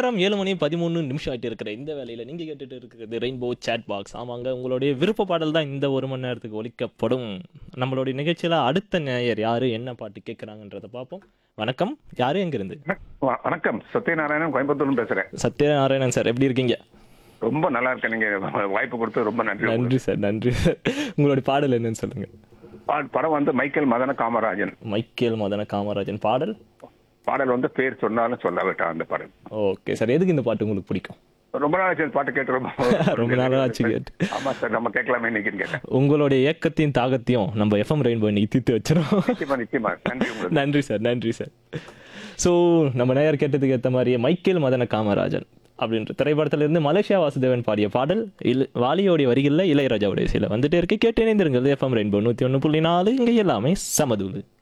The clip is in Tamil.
நேரம் ஏழு மணி பதிமூணு நிமிஷம் ஆகிட்டு இருக்கிற இந்த வேலையில் நீங்கள் கேட்டுட்டு இருக்கிறது ரெயின்போ சேட் பாக்ஸ் ஆமாங்க உங்களுடைய விருப்ப பாடல் தான் இந்த ஒரு மணி நேரத்துக்கு ஒலிக்கப்படும் நம்மளுடைய நிகழ்ச்சியில் அடுத்த நேயர் யார் என்ன பாட்டு கேட்குறாங்கன்றதை பார்ப்போம் வணக்கம் யார் எங்கேருந்து வ- வணக்கம் சத்யநாராயணன் கோயம்புத்தூர்ல பேசுறேன் சத்யநாராயணன் சார் எப்படி இருக்கீங்க ரொம்ப நல்லா இருக்கேன் நீங்க வாய்ப்பு கொடுத்து ரொம்ப நன்றி உங்களுக்கு. நன்றி சார் நன்றி சார் உங்களுடைய பாடல் என்னன்னு சொல்லுங்கள் பா- படம் வந்து மைக்கேல் மதன காமராஜன் மைக்கேல் மதன காமராஜன் பாடல் பாடல் வந்து பேர் சொன்னாலும் சொல்ல விட்டான் அந்த பாடல் ஓகே சார் எதுக்கு இந்த பாட்டு உங்களுக்கு பிடிக்கும் ரொம்ப நாள் ஆச்சு இந்த பாட்டு கேட்டு ரொம்ப ரொம்ப நாளா ஆச்சு கேட்டு. ஆமா சார் நம்ம கேட்கலாமே இன்னைக்குன்னு கேட்டேன் உங்களுடைய இயக்கத்தையும் தாகத்தையும் நம்ம எஃப்எம் ரெயின்போ இன்னைக்கு தீர்த்து வச்சிடும் நிச்சயமா நிச்சயமா நன்றி உங்களுக்கு நன்றி சார் நன்றி சார் ஸோ நம்ம நேயர் கேட்டதுக்கு ஏற்ற மாதிரியே மைக்கேல் மதன காமராஜன் அப்படின்ற திரைப்படத்திலிருந்து மலேசியா வாசுதேவன் பாடிய பாடல் இல் வாலியோடைய வரிகளில் இளையராஜாவுடைய சில வந்துட்டே இருக்கு கேட்டு இணைந்திருங்கள் எஃப்எம் ரெயின்போ நூற்றி ஒன்று புள்ளி நாலு இங்கே எல்லாமே சமதூளு